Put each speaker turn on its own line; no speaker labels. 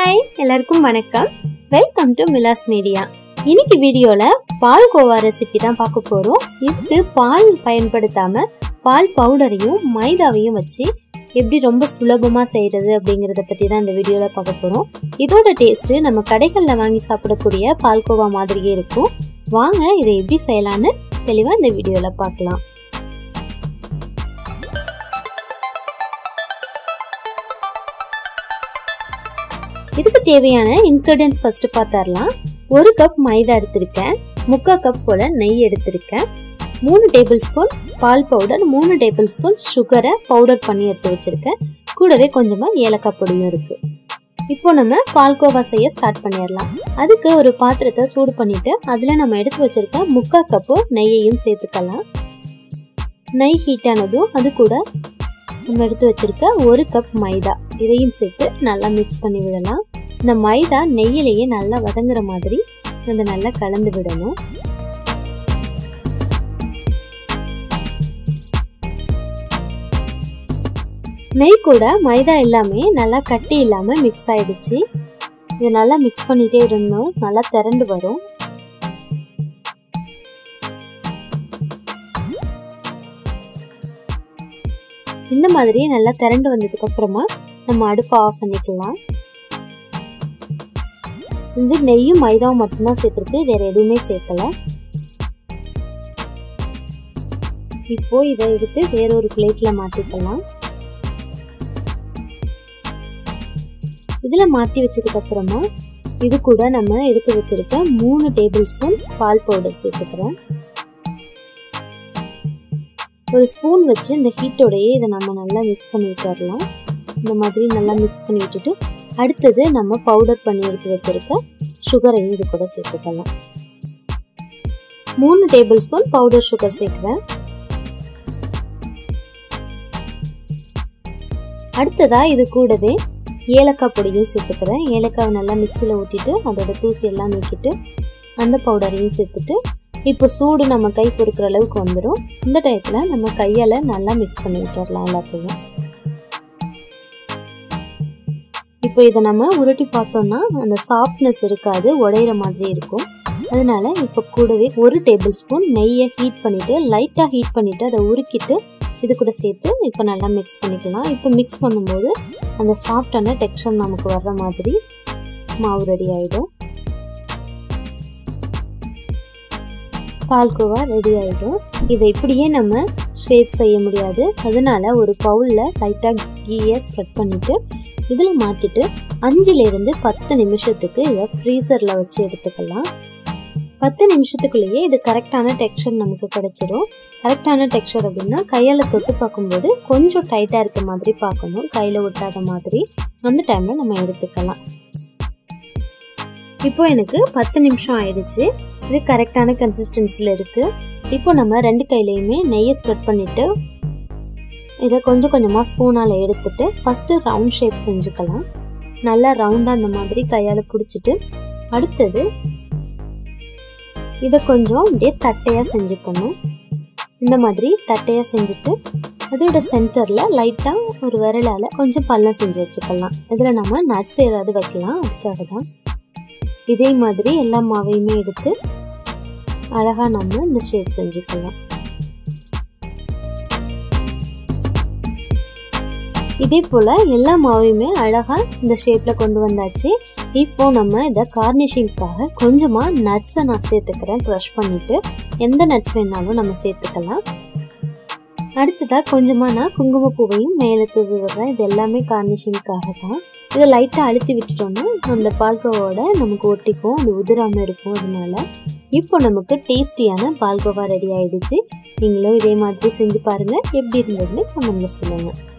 hi எல்லாருக்கும் வணக்கம் welcome to மிலாஸ் media இன்னைக்கு வீடியோல பால் கோவா ரெசிபி தான் பார்க்க போறோம் இதுக்கு பால் பயன்படுத்தாம பால் பவுடரையும் மைதாவையும் வச்சு எப்படி ரொம்ப சுலபமா செய்யறது அப்படிங்கறத பத்தி தான் இந்த வீடியோல பார்க்க போறோம் இதோட டேஸ்ட் நம்ம கடைகள்ல வாங்கி சாப்பிடக்கூடிய பால்கோவா மாதிரியே இருக்கும் வாங்க இதை எப்படி செய்யலாம்னு தெளிவா இந்த வீடியோல பார்க்கலாம் இதுக்கு தேவையான இன்கிரீடியன்ஸ் ஃபர்ஸ்ட் பார்த்தரலாம் ஒரு கப் மைதா எடுத்திருக்கேன் முக்கால் கப் போல நெய் எடுத்திருக்கேன் மூணு டேபிள் ஸ்பூன் பால் பவுடர் மூணு டேபிள் ஸ்பூன் சுகரை பவுடர் பண்ணி எடுத்து வச்சிருக்கேன் கூடவே கொஞ்சமாக ஏலக்காய் பொடியும் இருக்கு இப்போ நம்ம பால்கோவா செய்ய ஸ்டார்ட் பண்ணிடலாம் அதுக்கு ஒரு பாத்திரத்தை சூடு பண்ணிட்டு அதில் நம்ம எடுத்து வச்சிருக்க முக்கால் கப்பு நெய்யையும் சேர்த்துக்கலாம் நெய் ஹீட் ஆனதும் அது கூட நம்ம எடுத்து வச்சிருக்க ஒரு கப் மைதா இதையும் சேர்த்து நல்லா மிக்ஸ் பண்ணி விடலாம் இந்த மைதா நெய்யிலேயே நல்லா வதங்குற மாதிரி அதை நல்லா கலந்து விடணும் நெய் கூட மைதா எல்லாமே நல்லா கட்டி இல்லாம மிக்ஸ் ஆயிடுச்சு இது நல்லா மிக்ஸ் பண்ணிட்டே இருந்தோம் நல்லா திரண்டு வரும் இந்த மாதிரி நல்லா திரண்டு வந்ததுக்கு அப்புறமா நம்ம அடுப்பை ஆஃப் பண்ணிக்கலாம் வந்து நெய்யும் மைதாவும் மட்டும்தான் சேர்த்துருக்கு வேற எதுவுமே சேர்க்கல இப்போ இதை எடுத்து வேற ஒரு பிளேட்ல மாத்திக்கலாம் இதுல மாத்தி வச்சதுக்கு அப்புறமா இது கூட நம்ம எடுத்து வச்சிருக்க மூணு டேபிள் ஸ்பூன் பால் பவுடர் சேர்த்துக்கிறோம் ஒரு ஸ்பூன் வச்சு இந்த ஹீட்டோடையே இதை நம்ம நல்லா மிக்ஸ் பண்ணி விட்டுறலாம் இந்த மாதிரி நல்லா மிக்ஸ் பண்ணி விட்டுட்டு அடுத்தது நம்ம பவுடர் பண்ணி எடுத்து வச்சிருக்க சுகரையும் இது கூட சேர்த்துக்கலாம் மூணு டேபிள் ஸ்பூன் பவுடர் சுகர் சேர்க்குறேன் அடுத்ததா இது கூடவே ஏலக்காய் பொடியும் சேர்த்துக்கிறேன் ஏலக்காவை நல்லா மிக்சியில் ஊற்றிட்டு அதோட தூசி எல்லாம் நீக்கிட்டு அந்த பவுடரையும் சேர்த்துட்டு இப்போ சூடு நம்ம கை பொறுக்கிற அளவுக்கு வந்துடும் இந்த டயத்தில் நம்ம கையால் நல்லா மிக்ஸ் பண்ணி விட்டுறலாம் எல்லாத்தையும் இப்போ இதை நம்ம உருட்டி பார்த்தோம்னா அந்த சாஃப்ட்னஸ் இருக்காது உடையிற மாதிரி இருக்கும் அதனால இப்போ கூடவே ஒரு டேபிள் ஸ்பூன் நெய்யை ஹீட் பண்ணிட்டு லைட்டாக ஹீட் பண்ணிட்டு அதை உருக்கிட்டு இது கூட சேர்த்து இப்போ நல்லா மிக்ஸ் பண்ணிக்கலாம் இப்போ மிக்ஸ் பண்ணும்போது அந்த சாஃப்டான டெக்ஸ்டர் நமக்கு வர்ற மாதிரி மாவு ரெடி ஆகிடும் பால்கோவா ரெடி ஆகிடும் இதை இப்படியே நம்ம ஷேப் செய்ய முடியாது அதனால ஒரு பவுலில் லைட்டாக கீயை ஸ்ப்ரெட் பண்ணிவிட்டு இதில் மாற்றிட்டு அஞ்சுலேருந்து பத்து நிமிஷத்துக்கு இதை ஃப்ரீசரில் வச்சு எடுத்துக்கலாம் பத்து நிமிஷத்துக்குள்ளேயே இது கரெக்டான டெக்ஸ்சர் நமக்கு கிடைச்சிடும் கரெக்டான டெக்ஸ்சர் அப்படின்னா கையால் தொட்டு பார்க்கும்போது கொஞ்சம் டைட்டாக இருக்க மாதிரி பார்க்கணும் கையில் ஒட்டாத மாதிரி அந்த டைமில் நம்ம எடுத்துக்கலாம் இப்போ எனக்கு பத்து நிமிஷம் ஆயிடுச்சு இது கரெக்டான கன்சிஸ்டன்சியில் இருக்குது இப்போ நம்ம ரெண்டு கையிலையுமே நெய்யை ஸ்ப்ரெட் பண்ணிவிட்டு இதை கொஞ்சம் கொஞ்சமாக ஸ்பூனால் எடுத்துட்டு ஃபஸ்ட்டு ரவுண்ட் ஷேப் செஞ்சுக்கலாம் நல்லா ரவுண்டாக அந்த மாதிரி கையால் பிடிச்சிட்டு அடுத்தது இதை கொஞ்சம் அப்படியே தட்டையாக செஞ்சுக்கணும் இந்த மாதிரி தட்டையாக செஞ்சுட்டு அதோட சென்டரில் லைட்டாக ஒரு விரலால் கொஞ்சம் பள்ளம் செஞ்சு வச்சுக்கலாம் இதில் நம்ம நட்ஸ் ஏதாவது வைக்கலாம் அதுக்காக தான் இதே மாதிரி எல்லா மாவையுமே எடுத்து அழகாக நம்ம இந்த ஷேப் செஞ்சுக்கலாம் இதே போல் எல்லா மாவையுமே அழகாக இந்த ஷேப்பில் கொண்டு வந்தாச்சு இப்போ நம்ம இதை கார்னிஷிங்க்காக கொஞ்சமாக நட்ஸை நான் சேர்த்துக்கிறேன் க்ரஷ் பண்ணிவிட்டு எந்த நட்ஸ் வேணாலும் நம்ம சேர்த்துக்கலாம் அடுத்ததாக கொஞ்சமாக நான் குங்குமப்பூவையும் மேலே தூவி விடுறேன் இது எல்லாமே கார்னிஷிங்க்காக தான் இதை லைட்டாக அழுத்தி விட்டுட்டோம்னா அந்த பால்கோவோட நமக்கு ஒட்டிக்கும் அது உதிராமல் இருக்கும் அதனால இப்போ நமக்கு டேஸ்டியான பால்கோவா ரெடி ஆயிடுச்சு நீங்களும் இதே மாதிரி செஞ்சு பாருங்கள் எப்படி இருந்ததுன்னு கமெண்ட்ல சொல்லுங்கள்